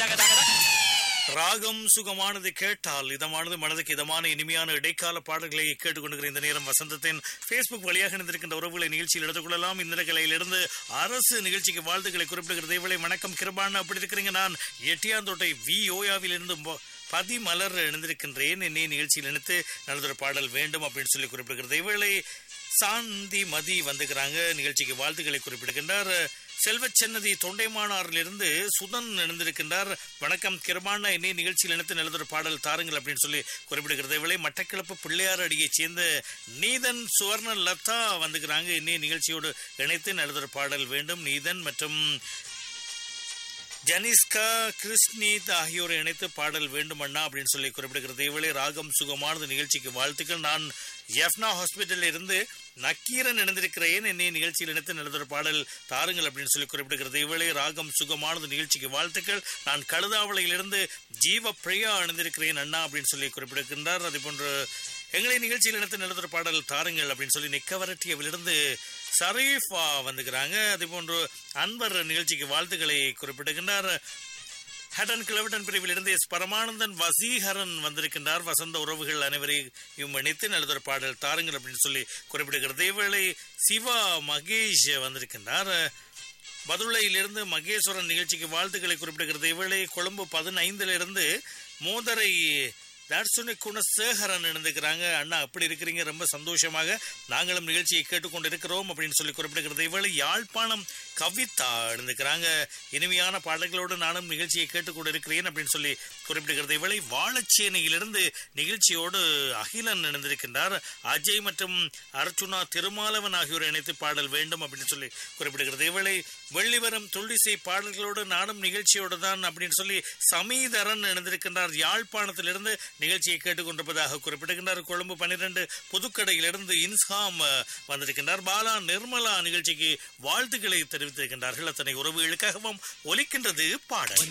ராகம் சுகமானது கேட்டால் இதமானது மனதுக்கு இதமான இனிமையான இடைக்கால பாடல்களை கேட்டுக்கொண்டிருக்கிற இந்த நேரம் வசந்தத்தின் பேஸ்புக் வழியாக இணைந்திருக்கின்ற உறவுகளை நிகழ்ச்சியில் எடுத்துக் கொள்ளலாம் இந்த நிலையிலிருந்து அரசு நிகழ்ச்சிக்கு வாழ்த்துக்களை குறிப்பிடுகிறது இவளை வணக்கம் கிருபான் அப்படி இருக்கிறீங்க நான் எட்டியாந்தோட்டை வி ஓயாவில் இருந்து மொ- பதிமலர் இணைந்திருக்கின்றேன் என்னை நிகழ்ச்சியில் இணைத்து நல்லதொரு பாடல் வேண்டும் அப்படின்னு சொல்லி குறிப்பிடுகிறது இவளை சாந்தி மதி வந்துக்கிறாங்க நிகழ்ச்சிக்கு வாழ்த்துக்களை குறிப்பிடுகின்றார் செல்வச்சன்னதி தொண்டைமானாரிலிருந்து சுதன் இணைந்திருக்கின்றார் வணக்கம் கிருபானா என்னை நிகழ்ச்சியில் இணைத்து நல்லதொரு பாடல் தாருங்கள் அப்படின்னு சொல்லி குறிப்பிடுகிறது இவளை மட்டக்கிழப்பு பிள்ளையார் அடியைச் சேர்ந்த நீதன் சுவர்ண லதா வந்துக்கிறாங்க என்னை நிகழ்ச்சியோடு இணைத்து நல்லதொரு பாடல் வேண்டும் நீதன் மற்றும் ஜனிஸ்கா கிருஷ்ணீத் ஆகியோரை இணைத்து பாடல் வேண்டும் அண்ணா அப்படின்னு சொல்லி குறிப்பிடுகிறது இவளே ராகம் சுகமானது நிகழ்ச்சிக்கு வாழ்த்துக்கள் நான் எஃப்னா ஹாஸ்பிட்டலில் இருந்து நக்கீரன் இணைந்திருக்கிறேன் என்னை நிகழ்ச்சியில் இணைத்து நல்லதொரு பாடல் தாருங்கள் அப்படின்னு சொல்லி குறிப்பிடுகிறது இவளே ராகம் சுகமானது நிகழ்ச்சிக்கு வாழ்த்துக்கள் நான் கழுதாவளையிலிருந்து ஜீவ பிரியா இணைந்திருக்கிறேன் அண்ணா அப்படின்னு சொல்லி குறிப்பிடுகின்றார் அதே போன்று எங்களை நிகழ்ச்சியில் இணைத்து நல்லதொரு பாடல் தாருங்கள் அப்படின்னு சொல்லி நிக்கவரட்டியவிலிருந்து ஷரீஃபா வந்துக்கிறாங்க அதே போன்று அன்பர் நிகழ்ச்சிக்கு வாழ்த்துக்களை குறிப்பிடுகின்றார் ஹட்டன் கிளவட்டன் பிரிவில் இருந்து எஸ் பரமானந்தன் வசீகரன் வந்திருக்கின்றார் வசந்த உறவுகள் அனைவரையும் இணைத்து நல்லதொரு பாடல் தாருங்கள் அப்படின்னு சொல்லி குறிப்பிடுகிறது இவளை சிவா மகேஷ் வந்திருக்கின்றார் பதுளையிலிருந்து மகேஸ்வரன் நிகழ்ச்சிக்கு வாழ்த்துக்களை குறிப்பிடுகிறது இவளை கொழும்பு பதினைந்திலிருந்து மோதரை தர்சுனி குணசேகரன் இணைந்துக்கிறாங்க அண்ணா அப்படி இருக்கிறீங்க ரொம்ப சந்தோஷமாக நாங்களும் நிகழ்ச்சியை கேட்டுக்கொண்டு இருக்கிறோம் அப்படின்னு சொல்லி குறிப்பிடுகிறது இவளை யாழ்ப்பாணம் கவிதா இணைந்துக்கிறாங்க இனிமையான பாடல்களோடு நானும் நிகழ்ச்சியை கேட்டுக்கொண்டு இருக்கிறேன் அப்படின்னு சொல்லி குறிப்பிடுகிறது இவளை வாழச்சேனையிலிருந்து நிகழ்ச்சியோடு அகிலன் இணைந்திருக்கின்றார் அஜய் மற்றும் அர்ச்சுனா திருமாலவன் ஆகியோரை இணைத்து பாடல் வேண்டும் அப்படின்னு சொல்லி குறிப்பிடுகிறது இவளை வெள்ளிவரம் துள்ளிசை பாடல்களோடு நானும் நிகழ்ச்சியோடு தான் அப்படின்னு சொல்லி சமீதரன் இணைந்திருக்கின்றார் யாழ்ப்பாணத்திலிருந்து நிகழ்ச்சியை கேட்டுக்கொண்டிருப்பதாக குறிப்பிடுகின்றார் கொழும்பு பன்னிரண்டு புதுக்கடையிலிருந்து இன்ஸ்ஹாம் அஹ், வந்திருக்கின்றார் பாலா நிர்மலா நிகழ்ச்சிக்கு வாழ்த்துக்களை தெரிவித்திருக்கின்றார்கள் அத்தனை உறவுகளுக்காகவும் ஒலிக்கின்றது பாடல்